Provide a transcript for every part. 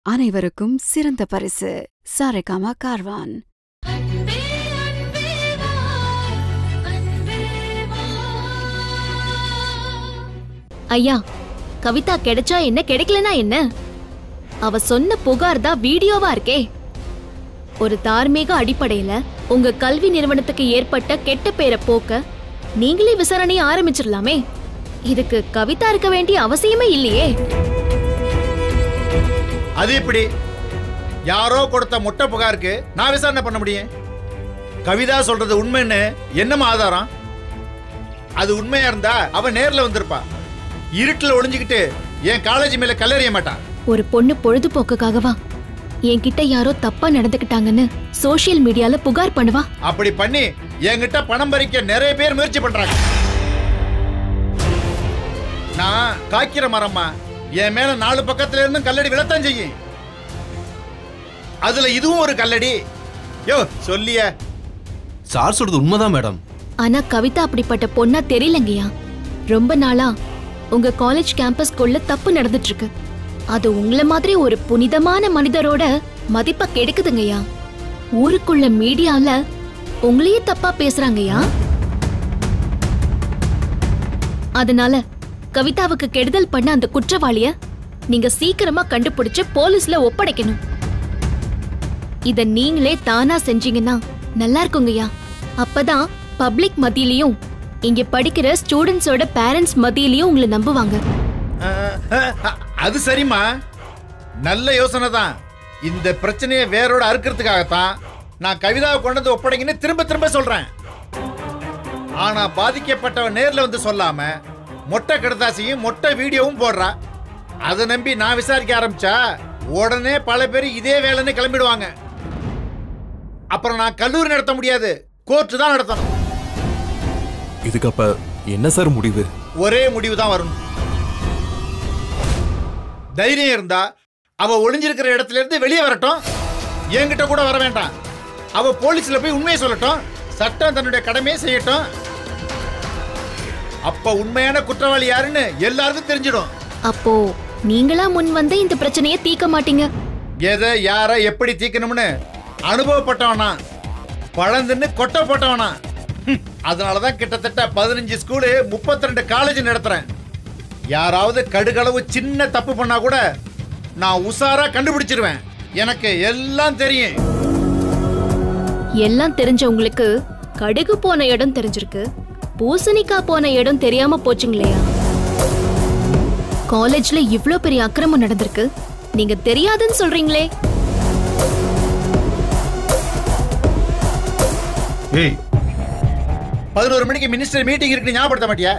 அனைவருக்கும் சிறந்த பரிசு சாரேகாமா கார்வான் அன்பே அன்பே வா அன்பே வா ஐயா கவிதா கிடைச்சா என்ன கிடைக்கலனா என்ன அவ சொன்ன புகார் தான் வீடியோவா இருக்கே ஒரு தார்மீக அடிப்படையில உங்க கல்வி நிறுவனத்துக்கு ஏற்பட்ட கெட்ட பேரை போக்க நீங்களே விசாரணையை ஆரம்பிச்சிடலாமே இதுக்கு கவிதா இருக்க வேண்டிய அவசியமே இல்லையே அது எப்படி யாரோ கொடுத்த முட்டை புகாருக்கு நான் விசாரணை பண்ண முடியும் கவிதா சொல்றது உண்மைன்னு என்னமா ஆதாரம் அது உண்மையா இருந்தா அவ நேர்ல வந்திருப்பா இருட்டுல ஒளிஞ்சுக்கிட்டு என் காலேஜ் மேல கல்லறிய மாட்டான் ஒரு பொண்ணு பொழுதுபோக்குக்காகவா என்கிட்ட யாரோ தப்பா நடந்துக்கிட்டாங்கன்னு சோஷியல் மீடியால புகார் பண்ணுவா அப்படி பண்ணி என்கிட்ட பணம் பறிக்க நிறைய பேர் முயற்சி பண்றாங்க நான் காய்க்கிற மரம்மா என் மேல நாலு பக்கத்துல இருந்தும் கல்லடி விழத்தான் செய்யும் அதுல இதுவும் ஒரு கல்லடி யோ சொல்லிய சார் சொல்றது உண்மைதான் மேடம் ஆனா கவிதா அப்படிப்பட்ட பொண்ணா தெரியலங்கய்யா ரொம்ப நாளா உங்க காலேஜ் கேம்பஸ்குள்ள தப்பு நடந்துட்டு இருக்கு அது உங்கள மாதிரி ஒரு புனிதமான மனிதரோட மதிப்ப கெடுக்குதுங்கய்யா ஊருக்குள்ள மீடியால உங்களையே தப்பா பேசுறாங்கய்யா அதனால கவிதாவுக்கு கெடுதல் பண்ண அந்த குற்றவாளிய நீங்க சீக்கிரமா கண்டுபிடிச்சு போலீஸ்ல ஒப்படைக்கணும் இத நீங்களே தானா செஞ்சீங்கன்னா நல்லா இருக்குங்கய்யா அப்பதான் பப்ளிக் மத்தியிலயும் இங்க படிக்கிற ஸ்டூடெண்ட்ஸோட பேரண்ட்ஸ் மத்தியிலயும் உங்களை நம்புவாங்க அது சரிம்மா நல்ல யோசனை தான் இந்த பிரச்சனையை வேரோட அறுக்கிறதுக்காகத்தான் நான் கவிதாவை கொண்டு வந்து ஒப்படைங்கன்னு திரும்ப திரும்ப சொல்றேன் ஆனா பாதிக்கப்பட்டவன் நேர்ல வந்து சொல்லாம மொட்டை கடுதாசியும் மொட்டை வீடியோவும் போடுறா அதை நம்பி நான் விசாரிக்க ஆரம்பிச்சா உடனே பல பேர் இதே வேலைன்னு கிளம்பிடுவாங்க அப்புறம் நான் கல்லூரி நடத்த முடியாது கோர்ட்டு தான் நடத்தணும் இதுக்கு அப்ப என்ன சார் முடிவு ஒரே முடிவு தான் வரும் தைரியம் இருந்தா அவ ஒளிஞ்சிருக்கிற இடத்துல இருந்து வெளியே வரட்டும் என்கிட்ட கூட வர வேண்டாம் அவ போலீஸ்ல போய் உண்மையை சொல்லட்டும் சட்டம் தன்னுடைய கடமையை செய்யட்டும் அப்ப உண்மையான குற்றவாளி யாருன்னு எல்லாருக்கும் தெரிஞ்சிடும் அப்போ நீங்களா முன் வந்து இந்த பிரச்சனையை தீர்க்க மாட்டீங்க எதை யாரை எப்படி தீக்கணும்னு அனுபவப்பட்டவனா பழந்துன்னு கொட்டை போட்டவனா ஹம், அதனாலதான் கிட்டத்தட்ட பதினஞ்சு ஸ்கூலு முப்பத்தி ரெண்டு காலேஜ் நடத்துறேன் யாராவது கடுகளவு சின்ன தப்பு பண்ணா கூட நான் உசாரா கண்டுபிடிச்சிருவேன் எனக்கு எல்லாம் தெரியும் எல்லாம் தெரிஞ்ச உங்களுக்கு கடுகு போன இடம் தெரிஞ்சிருக்கு பூசணிக்காய் போன இடம் தெரியாம போச்சுங்களேயா காலேஜ்ல இவ்ளோ பெரிய அக்கிரமம் நடந்திருக்கு நீங்க தெரியாதுன்னு சொல்றீங்களே ஏய் பதினோரு மணிக்கு மினிஸ்டர் மீட்டிங் இருக்குன்னு ஞாபகப்படுத்த மாட்டியா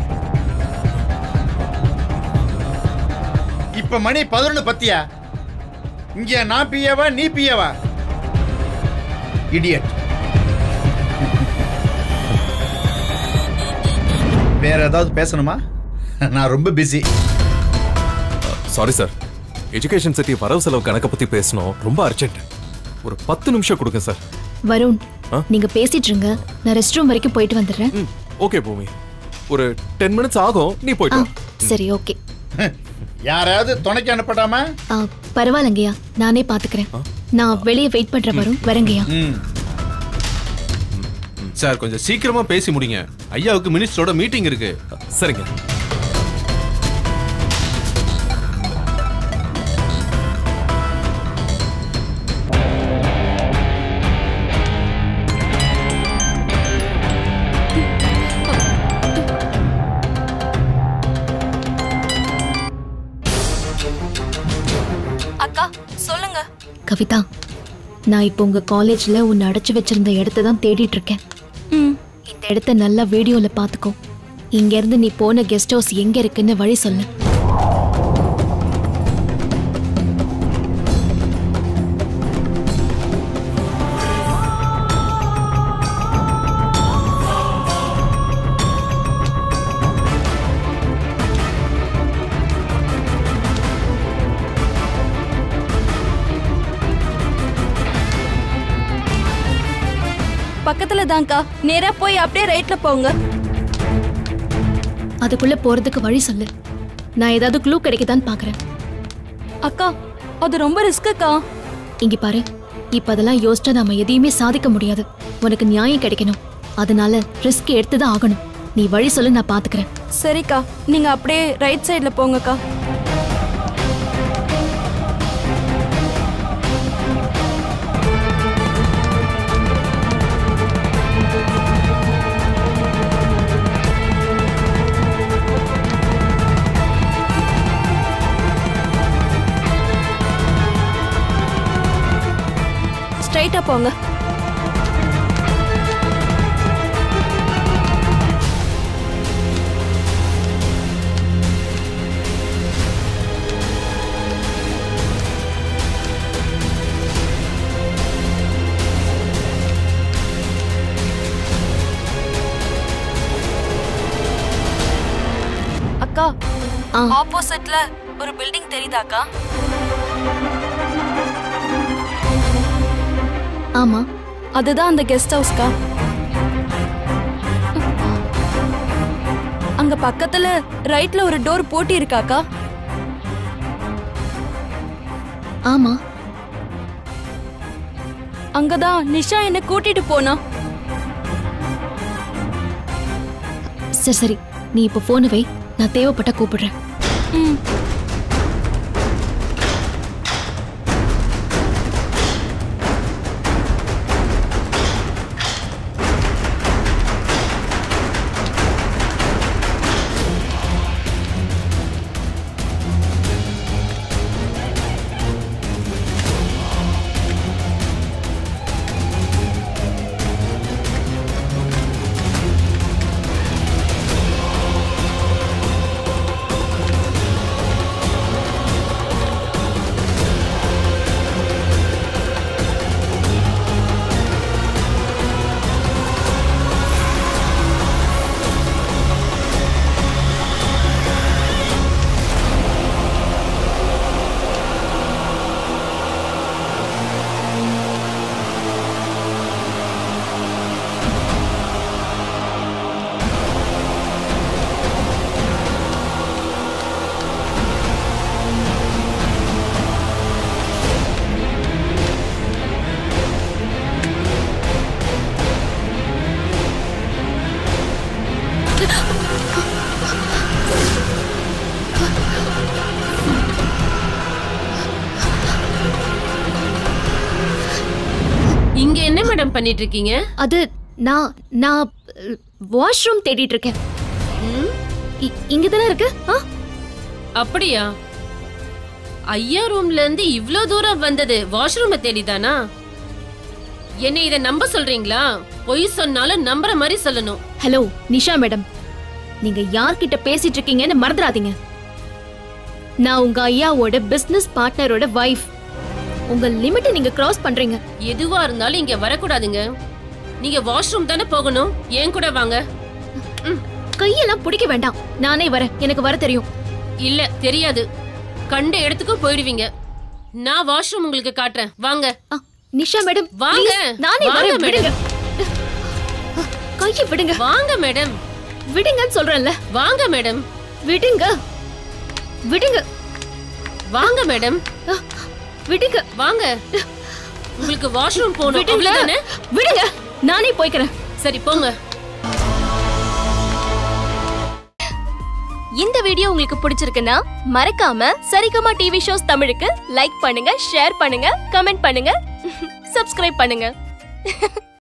இப்ப மணி பதினொன்னு பத்தியா இங்க நான் பியவா நீ பியவா இடியட் வேற ஏதாவது பேசணுமா நான் ரொம்ப busy sorry sir education city வரவு செலவு கணக்கை பத்தி பேசணும் ரொம்ப அர்ஜென்ட் ஒரு பத்து நிமிஷம் கொடுங்க சார் வருண் ஆ? நீங்க பேசிட்டு இருங்க நான் ரெஸ்ட் ரூம் வரைக்கும் போயிட்டு வந்துடுறேன் ம் ஓகே பூமி ஒரு டென் மினிட்ஸ் ஆகும் நீ ஆ, போயிட்டு வா. சரி ஓகே யாராவது துணைக்கு அனுப்பட்டாமா ஆ, பரவாயில்லைங்கய்யா நானே பாத்துக்கிறேன் நான் வெளியே வெயிட் பண்ற வரும் வரேங்கய்யா ம் சார் கொஞ்சம் சீக்கிரமா பேசி முடிங்க ஐயாவுக்கு மினிஸ்டரோட மீட்டிங் இருக்கு சரிங்க அக்கா சொல்லுங்க கவிதா நான் இப்போ உங்க காலேஜ்ல உன்னை அடைச்சு வச்சிருந்த இடத்த தான் தேடிட்டு இருக்கேன் இந்த இடத்த நல்லா வீடியோல பாத்துக்கோ இங்க இருந்து நீ போன கெஸ்ட் ஹவுஸ் எங்க இருக்குன்னு வழி சொல்லு பக்கத்துல தான்க்கா நேரா போய் அப்படியே ரைட்ல போங்க அதுக்குள்ள போறதுக்கு வழி சொல்லு நான் ஏதாவது க்ளூ கிடைக்குதான்னு பாக்குறேன் அக்கா அது ரொம்ப ரிஸ்க்குக்கா இங்க பாரு இப்ப அதெல்லாம் யோசிச்சா நாம எதையுமே சாதிக்க முடியாது உனக்கு நியாயம் கிடைக்கணும் அதனால ரிஸ்க் எடுத்துதான் ஆகணும் நீ வழி சொல்லு நான் பாத்துக்கிறேன் சரிக்கா நீங்க அப்படியே ரைட் சைடுல போங்கக்கா ஸ்ட்ரைட்டா போங்க அக்கா ஆ. ஆப்போசிட்ல ஒரு பில்டிங் தெரியுதாக்கா ஆமா அதுதான் அந்த கெஸ்ட் ஹவுஸ்க்கா அங்க பக்கத்துல ரைட்ல ஒரு டோர் போட்டி இருக்காக்கா ஆமா அங்கதான் நிஷா என்ன கூட்டிட்டு போனா சரி சரி நீ இப்ப போன வை நான் தேவைப்பட்டா கூப்பிடுறேன் ம் இங்க என்ன மேடம் பண்ணிட்டு இருக்கீங்க அது நான் நான் வாஷ்ரூம் தேடிட்டு இருக்கேன் ம், இ- இங்க தானே இருக்கு ஆ? அப்படியா ஐயா ரூம்ல இருந்து இவ்ளோ தூரம் வந்தது வாஷ்ரூமை தேடிதானா என்ன இத நம்ப சொல்றீங்களா பொய் சொன்னாலும் நம்புற மாதிரி சொல்லணும் ஹலோ நிஷா மேடம் நீங்க யார்கிட்ட பேசிட்டு இருக்கீங்கன்னு மறந்துடாதீங்க நான் உங்க ஐயாவோட பிசினஸ் பார்ட்னரோட வைஃப் உங்க லிமிட்டை நீங்க கிராஸ் பண்றீங்க எதுவா இருந்தாலும் இங்க வரக்கூடாதுங்க நீங்க வாஷ்ரூம் தானே போகணும் ஏன் கூட வாங்க கையெல்லாம் பிடிக்க வேண்டாம் நானே வரேன் எனக்கு வர தெரியும் இல்ல தெரியாது கண்ட இடத்துக்கும் போயிடுவீங்க நான் வாஷ்ரூம் உங்களுக்கு காட்டுறேன் வாங்க ஆ, நிஷா மேடம் வாங்க. please, நானே வாங்க, வரேன் விடுங்க கையை விடுங்க வாங்க மேடம் விடுங்கன்னு சொல்றேன்ல வாங்க மேடம் விடுங்க விடுங்க வாங்க மேடம் ஆ, விடுங்க வாங்க உங்களுக்கு வாஷ்ரூம் போகணும் விடுங்க அவ்வளவுதானே விடுங்க நானே போய்க்கிறேன் சரி போங்க இந்த வீடியோ உங்களுக்கு பிடிச்சிருக்குன்னா மறக்காம சரிகமா டிவி ஷோஸ் தமிழுக்கு லைக் பண்ணுங்க ஷேர் பண்ணுங்க கமெண்ட் பண்ணுங்க சப்ஸ்கிரைப் பண்ணுங்க